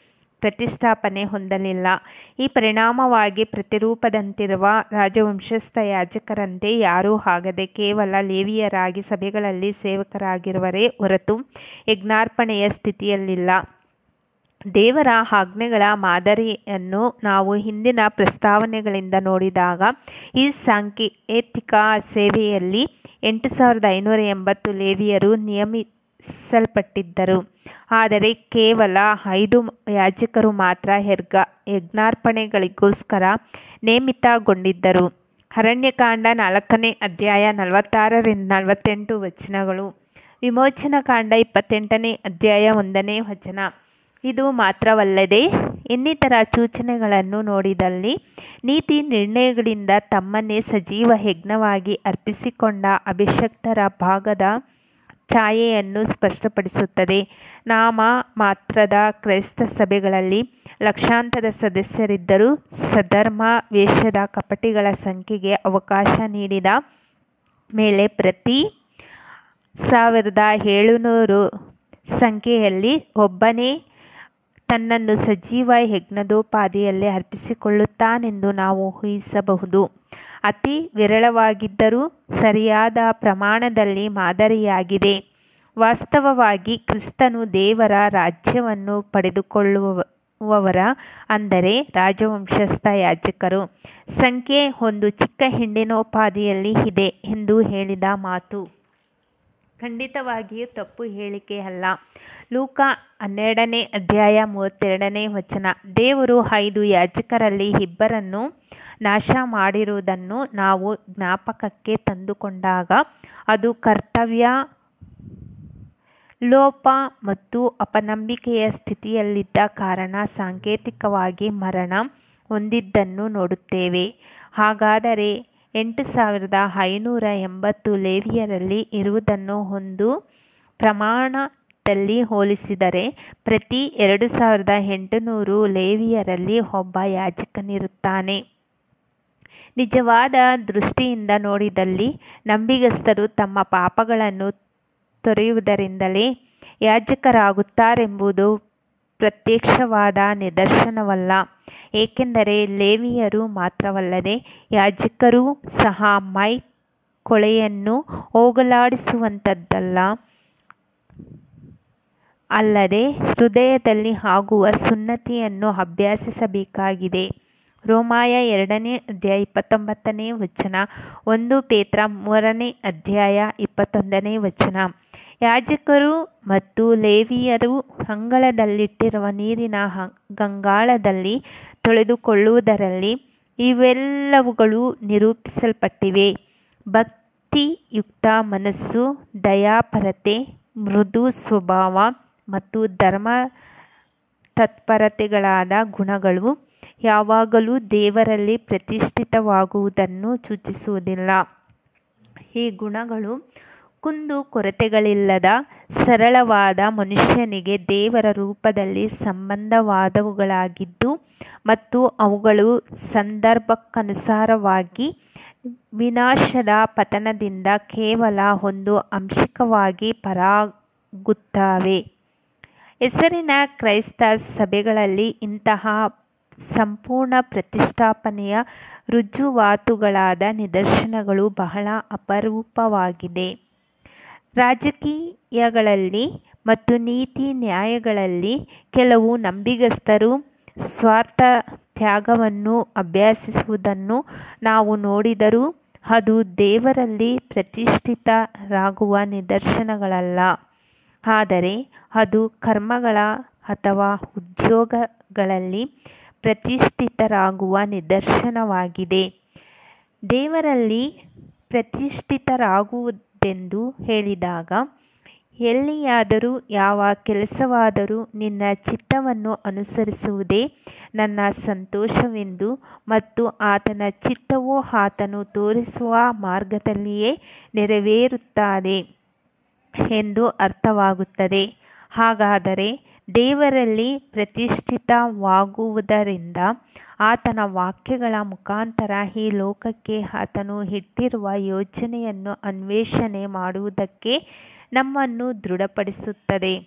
ಪ್ರತಿಷ್ಠಾಪನೆ ಹೊಂದಲಿಲ್ಲ ಈ ಪರಿಣಾಮವಾಗಿ ಪ್ರತಿರೂಪದಂತಿರುವ ರಾಜವಂಶಸ್ಥ ಯಾಜಕರಂತೆ ಯಾರೂ ಆಗದೆ ಕೇವಲ ಲೇವಿಯರಾಗಿ ಸಭೆಗಳಲ್ಲಿ ಸೇವಕರಾಗಿರುವರೇ ಹೊರತು ಯಜ್ಞಾರ್ಪಣೆಯ ಸ್ಥಿತಿಯಲ್ಲಿಲ್ಲ ದೇವರ ಆಜ್ಞೆಗಳ ಮಾದರಿಯನ್ನು ನಾವು ಹಿಂದಿನ ಪ್ರಸ್ತಾವನೆಗಳಿಂದ ನೋಡಿದಾಗ ಈ ಸಾಂಕೇತಿಕ ಸೇವೆಯಲ್ಲಿ ಎಂಟು ಸಾವಿರದ ಐನೂರ ಎಂಬತ್ತು ಲೇವಿಯರು ನಿಯಮಿಸಲ್ಪಟ್ಟಿದ್ದರು ಆದರೆ ಕೇವಲ ಐದು ಯಾಜಕರು ಮಾತ್ರ ಹೆರ್ಗ ಯಜ್ಞಾರ್ಪಣೆಗಳಿಗೋಸ್ಕರ ನೇಮಿತಗೊಂಡಿದ್ದರು ಅರಣ್ಯಕಾಂಡ ನಾಲ್ಕನೇ ಅಧ್ಯಾಯ ನಲವತ್ತಾರರಿಂದ ನಲವತ್ತೆಂಟು ವಚನಗಳು ವಿಮೋಚನಕಾಂಡ ಇಪ್ಪತ್ತೆಂಟನೇ ಅಧ್ಯಾಯ ಒಂದನೇ ವಚನ ಇದು ಮಾತ್ರವಲ್ಲದೆ ಇನ್ನಿತರ ಸೂಚನೆಗಳನ್ನು ನೋಡಿದಲ್ಲಿ ನೀತಿ ನಿರ್ಣಯಗಳಿಂದ ತಮ್ಮನ್ನೇ ಸಜೀವ ಯಜ್ಞವಾಗಿ ಅರ್ಪಿಸಿಕೊಂಡ ಅಭಿಷಕ್ತರ ಭಾಗದ ಛಾಯೆಯನ್ನು ಸ್ಪಷ್ಟಪಡಿಸುತ್ತದೆ ನಾಮ ಮಾತ್ರದ ಕ್ರೈಸ್ತ ಸಭೆಗಳಲ್ಲಿ ಲಕ್ಷಾಂತರ ಸದಸ್ಯರಿದ್ದರೂ ಸಧರ್ಮ ವೇಷದ ಕಪಟಿಗಳ ಸಂಖ್ಯೆಗೆ ಅವಕಾಶ ನೀಡಿದ ಮೇಲೆ ಪ್ರತಿ ಸಾವಿರದ ಏಳುನೂರು ಸಂಖ್ಯೆಯಲ್ಲಿ ಒಬ್ಬನೇ ತನ್ನನ್ನು ಸಜೀವ ಯಜ್ಞದೋಪಾದಿಯಲ್ಲಿ ಅರ್ಪಿಸಿಕೊಳ್ಳುತ್ತಾನೆಂದು ನಾವು ಊಹಿಸಬಹುದು ಅತಿ ವಿರಳವಾಗಿದ್ದರೂ ಸರಿಯಾದ ಪ್ರಮಾಣದಲ್ಲಿ ಮಾದರಿಯಾಗಿದೆ ವಾಸ್ತವವಾಗಿ ಕ್ರಿಸ್ತನು ದೇವರ ರಾಜ್ಯವನ್ನು ಪಡೆದುಕೊಳ್ಳುವವರ ಅಂದರೆ ರಾಜವಂಶಸ್ಥ ಯಾಜಕರು ಸಂಖ್ಯೆ ಒಂದು ಚಿಕ್ಕ ಹಿಂಡಿನೋಪಾದಿಯಲ್ಲಿ ಇದೆ ಎಂದು ಹೇಳಿದ ಮಾತು ಖಂಡಿತವಾಗಿಯೂ ತಪ್ಪು ಹೇಳಿಕೆ ಅಲ್ಲ ಲೂಕ ಹನ್ನೆರಡನೇ ಅಧ್ಯಾಯ ಮೂವತ್ತೆರಡನೇ ವಚನ ದೇವರು ಐದು ಯಾಜಕರಲ್ಲಿ ಇಬ್ಬರನ್ನು ನಾಶ ಮಾಡಿರುವುದನ್ನು ನಾವು ಜ್ಞಾಪಕಕ್ಕೆ ತಂದುಕೊಂಡಾಗ ಅದು ಕರ್ತವ್ಯ ಲೋಪ ಮತ್ತು ಅಪನಂಬಿಕೆಯ ಸ್ಥಿತಿಯಲ್ಲಿದ್ದ ಕಾರಣ ಸಾಂಕೇತಿಕವಾಗಿ ಮರಣ ಹೊಂದಿದ್ದನ್ನು ನೋಡುತ್ತೇವೆ ಹಾಗಾದರೆ ಎಂಟು ಸಾವಿರದ ಐನೂರ ಎಂಬತ್ತು ಲೇವಿಯರಲ್ಲಿ ಇರುವುದನ್ನು ಒಂದು ಪ್ರಮಾಣದಲ್ಲಿ ಹೋಲಿಸಿದರೆ ಪ್ರತಿ ಎರಡು ಸಾವಿರದ ಎಂಟುನೂರು ಲೇವಿಯರಲ್ಲಿ ಒಬ್ಬ ಯಾಜಕನಿರುತ್ತಾನೆ ನಿಜವಾದ ದೃಷ್ಟಿಯಿಂದ ನೋಡಿದಲ್ಲಿ ನಂಬಿಗಸ್ತರು ತಮ್ಮ ಪಾಪಗಳನ್ನು ತೊರೆಯುವುದರಿಂದಲೇ ಯಾಜಕರಾಗುತ್ತಾರೆಂಬುದು ಪ್ರತ್ಯಕ್ಷವಾದ ನಿದರ್ಶನವಲ್ಲ ಏಕೆಂದರೆ ಲೇವಿಯರು ಮಾತ್ರವಲ್ಲದೆ ಯಾಜಕರೂ ಸಹ ಮೈ ಕೊಳೆಯನ್ನು ಹೋಗಲಾಡಿಸುವಂಥದ್ದಲ್ಲ ಅಲ್ಲದೆ ಹೃದಯದಲ್ಲಿ ಆಗುವ ಸುನ್ನತಿಯನ್ನು ಅಭ್ಯಾಸಿಸಬೇಕಾಗಿದೆ ರೋಮಾಯ ಎರಡನೇ ಅಧ್ಯಾಯ ಇಪ್ಪತ್ತೊಂಬತ್ತನೇ ವಚನ ಒಂದು ಪೇತ್ರ ಮೂರನೇ ಅಧ್ಯಾಯ ಇಪ್ಪತ್ತೊಂದನೇ ವಚನ ಯಾಜಕರು ಮತ್ತು ಲೇವಿಯರು ಅಂಗಳದಲ್ಲಿಟ್ಟಿರುವ ನೀರಿನ ಗಂಗಾಳದಲ್ಲಿ ತೊಳೆದುಕೊಳ್ಳುವುದರಲ್ಲಿ ಇವೆಲ್ಲವುಗಳು ನಿರೂಪಿಸಲ್ಪಟ್ಟಿವೆ ಭಕ್ತಿಯುಕ್ತ ಮನಸ್ಸು ದಯಾಪರತೆ ಮೃದು ಸ್ವಭಾವ ಮತ್ತು ಧರ್ಮ ತತ್ಪರತೆಗಳಾದ ಗುಣಗಳು ಯಾವಾಗಲೂ ದೇವರಲ್ಲಿ ಪ್ರತಿಷ್ಠಿತವಾಗುವುದನ್ನು ಸೂಚಿಸುವುದಿಲ್ಲ ಈ ಗುಣಗಳು ಕುಂದು ಕೊರತೆಗಳಿಲ್ಲದ ಸರಳವಾದ ಮನುಷ್ಯನಿಗೆ ದೇವರ ರೂಪದಲ್ಲಿ ಸಂಬಂಧವಾದವುಗಳಾಗಿದ್ದು ಮತ್ತು ಅವುಗಳು ಸಂದರ್ಭಕ್ಕನುಸಾರವಾಗಿ ವಿನಾಶದ ಪತನದಿಂದ ಕೇವಲ ಒಂದು ಅಂಶಿಕವಾಗಿ ಪರಾಗುತ್ತವೆ ಹೆಸರಿನ ಕ್ರೈಸ್ತ ಸಭೆಗಳಲ್ಲಿ ಇಂತಹ ಸಂಪೂರ್ಣ ಪ್ರತಿಷ್ಠಾಪನೆಯ ರುಜುವಾತುಗಳಾದ ನಿದರ್ಶನಗಳು ಬಹಳ ಅಪರೂಪವಾಗಿದೆ ರಾಜಕೀಯಗಳಲ್ಲಿ ಮತ್ತು ನೀತಿ ನ್ಯಾಯಗಳಲ್ಲಿ ಕೆಲವು ನಂಬಿಗಸ್ತರು ಸ್ವಾರ್ಥ ತ್ಯಾಗವನ್ನು ಅಭ್ಯಾಸಿಸುವುದನ್ನು ನಾವು ನೋಡಿದರೂ ಅದು ದೇವರಲ್ಲಿ ಪ್ರತಿಷ್ಠಿತರಾಗುವ ನಿದರ್ಶನಗಳಲ್ಲ ಆದರೆ ಅದು ಕರ್ಮಗಳ ಅಥವಾ ಉದ್ಯೋಗಗಳಲ್ಲಿ ಪ್ರತಿಷ್ಠಿತರಾಗುವ ನಿದರ್ಶನವಾಗಿದೆ ದೇವರಲ್ಲಿ ಪ್ರತಿಷ್ಠಿತರಾಗುವುದೆಂದು ಹೇಳಿದಾಗ ಎಲ್ಲಿಯಾದರೂ ಯಾವ ಕೆಲಸವಾದರೂ ನಿನ್ನ ಚಿತ್ತವನ್ನು ಅನುಸರಿಸುವುದೇ ನನ್ನ ಸಂತೋಷವೆಂದು ಮತ್ತು ಆತನ ಚಿತ್ತವು ಆತನು ತೋರಿಸುವ ಮಾರ್ಗದಲ್ಲಿಯೇ ನೆರವೇರುತ್ತದೆ ಎಂದು ಅರ್ಥವಾಗುತ್ತದೆ ಹಾಗಾದರೆ ದೇವರಲ್ಲಿ ಪ್ರತಿಷ್ಠಿತವಾಗುವುದರಿಂದ ಆತನ ವಾಕ್ಯಗಳ ಮುಖಾಂತರ ಈ ಲೋಕಕ್ಕೆ ಆತನು ಇಟ್ಟಿರುವ ಯೋಜನೆಯನ್ನು ಅನ್ವೇಷಣೆ ಮಾಡುವುದಕ್ಕೆ ನಮ್ಮನ್ನು ದೃಢಪಡಿಸುತ್ತದೆ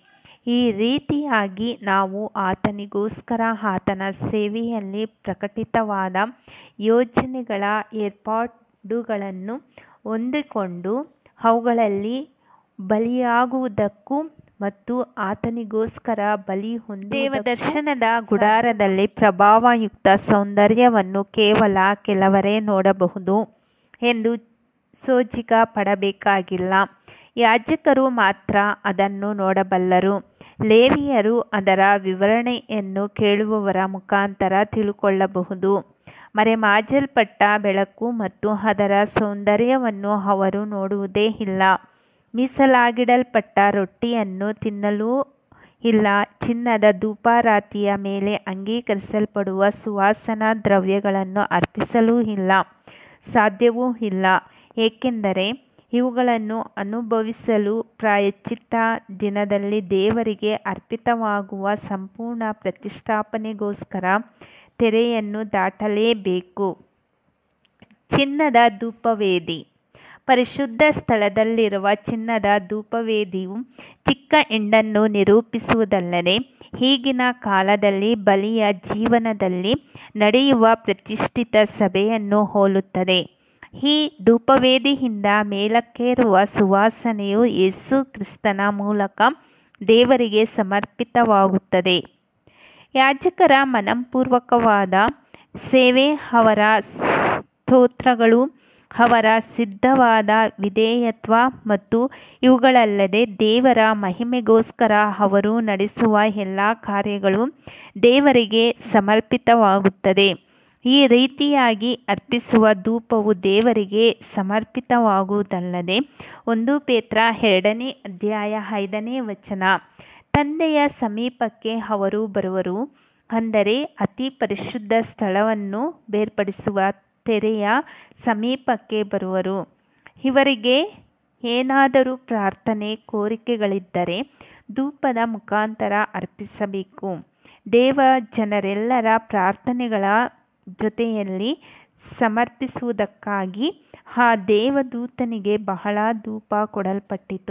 ಈ ರೀತಿಯಾಗಿ ನಾವು ಆತನಿಗೋಸ್ಕರ ಆತನ ಸೇವೆಯಲ್ಲಿ ಪ್ರಕಟಿತವಾದ ಯೋಜನೆಗಳ ಏರ್ಪಾಡುಗಳನ್ನು ಹೊಂದಿಕೊಂಡು ಅವುಗಳಲ್ಲಿ ಬಲಿಯಾಗುವುದಕ್ಕೂ ಮತ್ತು ಆತನಿಗೋಸ್ಕರ ಬಲಿ ಹೊಂದಿ ದೇವದರ್ಶನದ ಗುಡಾರದಲ್ಲಿ ಪ್ರಭಾವಯುಕ್ತ ಸೌಂದರ್ಯವನ್ನು ಕೇವಲ ಕೆಲವರೇ ನೋಡಬಹುದು ಎಂದು ಸೋಜಿಗ ಪಡಬೇಕಾಗಿಲ್ಲ ಯಾಜಕರು ಮಾತ್ರ ಅದನ್ನು ನೋಡಬಲ್ಲರು ಲೇವಿಯರು ಅದರ ವಿವರಣೆಯನ್ನು ಕೇಳುವವರ ಮುಖಾಂತರ ತಿಳುಕೊಳ್ಳಬಹುದು ಮರೆಮಾಚಲ್ಪಟ್ಟ ಬೆಳಕು ಮತ್ತು ಅದರ ಸೌಂದರ್ಯವನ್ನು ಅವರು ನೋಡುವುದೇ ಇಲ್ಲ ಮೀಸಲಾಗಿಡಲ್ಪಟ್ಟ ರೊಟ್ಟಿಯನ್ನು ತಿನ್ನಲೂ ಇಲ್ಲ ಚಿನ್ನದ ಧೂಪಾರಾತಿಯ ಮೇಲೆ ಅಂಗೀಕರಿಸಲ್ಪಡುವ ಸುವಾಸನಾ ದ್ರವ್ಯಗಳನ್ನು ಅರ್ಪಿಸಲೂ ಇಲ್ಲ ಸಾಧ್ಯವೂ ಇಲ್ಲ ಏಕೆಂದರೆ ಇವುಗಳನ್ನು ಅನುಭವಿಸಲು ಪ್ರಾಯಶ್ಚಿತ್ತ ದಿನದಲ್ಲಿ ದೇವರಿಗೆ ಅರ್ಪಿತವಾಗುವ ಸಂಪೂರ್ಣ ಪ್ರತಿಷ್ಠಾಪನೆಗೋಸ್ಕರ ತೆರೆಯನ್ನು ದಾಟಲೇಬೇಕು ಚಿನ್ನದ ಧೂಪವೇದಿ ಪರಿಶುದ್ಧ ಸ್ಥಳದಲ್ಲಿರುವ ಚಿನ್ನದ ಧೂಪವೇದಿಯು ಚಿಕ್ಕ ಹಿಂಡನ್ನು ನಿರೂಪಿಸುವುದಲ್ಲದೆ ಈಗಿನ ಕಾಲದಲ್ಲಿ ಬಲಿಯ ಜೀವನದಲ್ಲಿ ನಡೆಯುವ ಪ್ರತಿಷ್ಠಿತ ಸಭೆಯನ್ನು ಹೋಲುತ್ತದೆ ಈ ಧೂಪವೇದಿಯಿಂದ ಮೇಲಕ್ಕೇರುವ ಸುವಾಸನೆಯು ಯೇಸು ಕ್ರಿಸ್ತನ ಮೂಲಕ ದೇವರಿಗೆ ಸಮರ್ಪಿತವಾಗುತ್ತದೆ ಯಾಜಕರ ಮನಪೂರ್ವಕವಾದ ಸೇವೆ ಅವರ ಸ್ತೋತ್ರಗಳು ಅವರ ಸಿದ್ಧವಾದ ವಿಧೇಯತ್ವ ಮತ್ತು ಇವುಗಳಲ್ಲದೆ ದೇವರ ಮಹಿಮೆಗೋಸ್ಕರ ಅವರು ನಡೆಸುವ ಎಲ್ಲ ಕಾರ್ಯಗಳು ದೇವರಿಗೆ ಸಮರ್ಪಿತವಾಗುತ್ತದೆ ಈ ರೀತಿಯಾಗಿ ಅರ್ಪಿಸುವ ಧೂಪವು ದೇವರಿಗೆ ಸಮರ್ಪಿತವಾಗುವುದಲ್ಲದೆ ಒಂದು ಪೇತ್ರ ಎರಡನೇ ಅಧ್ಯಾಯ ಐದನೇ ವಚನ ತಂದೆಯ ಸಮೀಪಕ್ಕೆ ಅವರು ಬರುವರು ಅಂದರೆ ಅತಿ ಪರಿಶುದ್ಧ ಸ್ಥಳವನ್ನು ಬೇರ್ಪಡಿಸುವ ತೆರೆಯ ಸಮೀಪಕ್ಕೆ ಬರುವರು ಇವರಿಗೆ ಏನಾದರೂ ಪ್ರಾರ್ಥನೆ ಕೋರಿಕೆಗಳಿದ್ದರೆ ಧೂಪದ ಮುಖಾಂತರ ಅರ್ಪಿಸಬೇಕು ದೇವ ಜನರೆಲ್ಲರ ಪ್ರಾರ್ಥನೆಗಳ ಜೊತೆಯಲ್ಲಿ ಸಮರ್ಪಿಸುವುದಕ್ಕಾಗಿ ಆ ದೇವದೂತನಿಗೆ ಬಹಳ ಧೂಪ ಕೊಡಲ್ಪಟ್ಟಿತು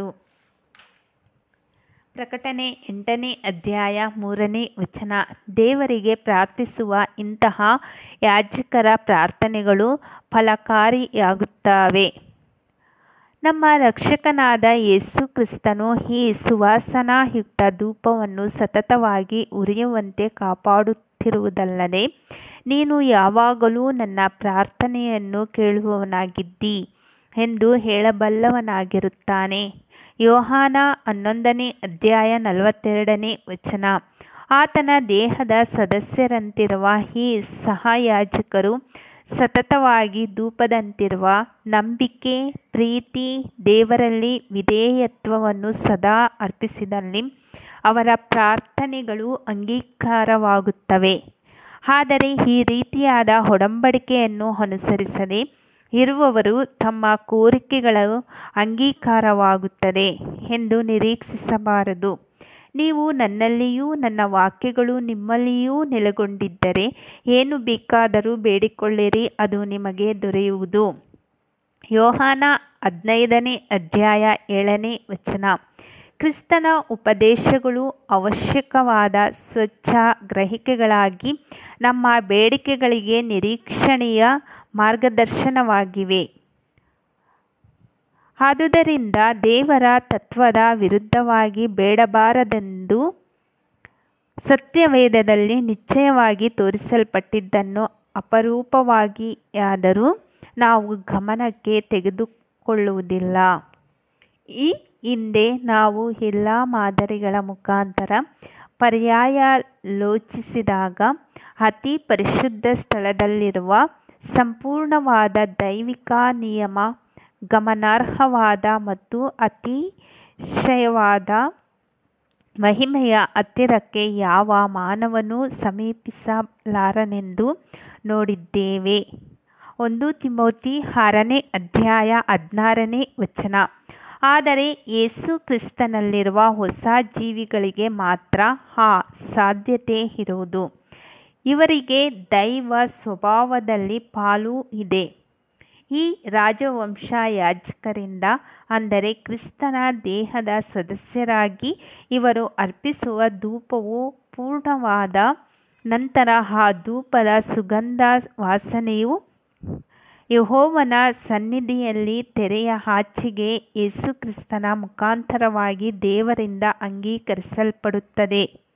ಪ್ರಕಟಣೆ ಎಂಟನೇ ಅಧ್ಯಾಯ ಮೂರನೇ ವಚನ ದೇವರಿಗೆ ಪ್ರಾರ್ಥಿಸುವ ಇಂತಹ ಯಾಜಕರ ಪ್ರಾರ್ಥನೆಗಳು ಫಲಕಾರಿಯಾಗುತ್ತವೆ ನಮ್ಮ ರಕ್ಷಕನಾದ ಯೇಸು ಕ್ರಿಸ್ತನು ಈ ಸುವಾಸನಾಯುಕ್ತ ಧೂಪವನ್ನು ಸತತವಾಗಿ ಉರಿಯುವಂತೆ ಕಾಪಾಡುತ್ತಿರುವುದಲ್ಲದೆ ನೀನು ಯಾವಾಗಲೂ ನನ್ನ ಪ್ರಾರ್ಥನೆಯನ್ನು ಕೇಳುವವನಾಗಿದ್ದಿ ಎಂದು ಹೇಳಬಲ್ಲವನಾಗಿರುತ್ತಾನೆ ಯೋಹಾನ ಹನ್ನೊಂದನೇ ಅಧ್ಯಾಯ ನಲವತ್ತೆರಡನೇ ವಚನ ಆತನ ದೇಹದ ಸದಸ್ಯರಂತಿರುವ ಈ ಸಹಯಾಜಕರು ಸತತವಾಗಿ ಧೂಪದಂತಿರುವ ನಂಬಿಕೆ ಪ್ರೀತಿ ದೇವರಲ್ಲಿ ವಿಧೇಯತ್ವವನ್ನು ಸದಾ ಅರ್ಪಿಸಿದಲ್ಲಿ ಅವರ ಪ್ರಾರ್ಥನೆಗಳು ಅಂಗೀಕಾರವಾಗುತ್ತವೆ ಆದರೆ ಈ ರೀತಿಯಾದ ಒಡಂಬಡಿಕೆಯನ್ನು ಅನುಸರಿಸದೆ ಇರುವವರು ತಮ್ಮ ಕೋರಿಕೆಗಳು ಅಂಗೀಕಾರವಾಗುತ್ತದೆ ಎಂದು ನಿರೀಕ್ಷಿಸಬಾರದು ನೀವು ನನ್ನಲ್ಲಿಯೂ ನನ್ನ ವಾಕ್ಯಗಳು ನಿಮ್ಮಲ್ಲಿಯೂ ನೆಲೆಗೊಂಡಿದ್ದರೆ ಏನು ಬೇಕಾದರೂ ಬೇಡಿಕೊಳ್ಳಿರಿ ಅದು ನಿಮಗೆ ದೊರೆಯುವುದು ಯೋಹಾನ ಹದಿನೈದನೇ ಅಧ್ಯಾಯ ಏಳನೇ ವಚನ ಕ್ರಿಸ್ತನ ಉಪದೇಶಗಳು ಅವಶ್ಯಕವಾದ ಸ್ವಚ್ಛ ಗ್ರಹಿಕೆಗಳಾಗಿ ನಮ್ಮ ಬೇಡಿಕೆಗಳಿಗೆ ನಿರೀಕ್ಷಣೀಯ ಮಾರ್ಗದರ್ಶನವಾಗಿವೆ ಆದುದರಿಂದ ದೇವರ ತತ್ವದ ವಿರುದ್ಧವಾಗಿ ಬೇಡಬಾರದೆಂದು ಸತ್ಯವೇದದಲ್ಲಿ ನಿಶ್ಚಯವಾಗಿ ತೋರಿಸಲ್ಪಟ್ಟಿದ್ದನ್ನು ಅಪರೂಪವಾಗಿಯಾದರೂ ನಾವು ಗಮನಕ್ಕೆ ತೆಗೆದುಕೊಳ್ಳುವುದಿಲ್ಲ ಈ ಹಿಂದೆ ನಾವು ಎಲ್ಲ ಮಾದರಿಗಳ ಮುಖಾಂತರ ಪರ್ಯಾಯಲೋಚಿಸಿದಾಗ ಅತಿ ಪರಿಶುದ್ಧ ಸ್ಥಳದಲ್ಲಿರುವ ಸಂಪೂರ್ಣವಾದ ದೈವಿಕ ನಿಯಮ ಗಮನಾರ್ಹವಾದ ಮತ್ತು ಅತಿಶಯವಾದ ಮಹಿಮೆಯ ಹತ್ತಿರಕ್ಕೆ ಯಾವ ಮಾನವನೂ ಸಮೀಪಿಸಲಾರನೆಂದು ನೋಡಿದ್ದೇವೆ ಒಂದು ತಿಮೋತಿ ಆರನೇ ಅಧ್ಯಾಯ ಹದಿನಾರನೇ ವಚನ ಆದರೆ ಯೇಸು ಕ್ರಿಸ್ತನಲ್ಲಿರುವ ಹೊಸ ಜೀವಿಗಳಿಗೆ ಮಾತ್ರ ಆ ಸಾಧ್ಯತೆ ಇರುವುದು ಇವರಿಗೆ ದೈವ ಸ್ವಭಾವದಲ್ಲಿ ಪಾಲು ಇದೆ ಈ ರಾಜವಂಶ ಯಾಜಕರಿಂದ ಅಂದರೆ ಕ್ರಿಸ್ತನ ದೇಹದ ಸದಸ್ಯರಾಗಿ ಇವರು ಅರ್ಪಿಸುವ ಧೂಪವು ಪೂರ್ಣವಾದ ನಂತರ ಆ ಧೂಪದ ಸುಗಂಧ ವಾಸನೆಯು ಯೆಹೋವನ ಸನ್ನಿಧಿಯಲ್ಲಿ ತೆರೆಯ ಆಚೆಗೆ ಯೇಸುಕ್ರಿಸ್ತನ ಮುಖಾಂತರವಾಗಿ ದೇವರಿಂದ ಅಂಗೀಕರಿಸಲ್ಪಡುತ್ತದೆ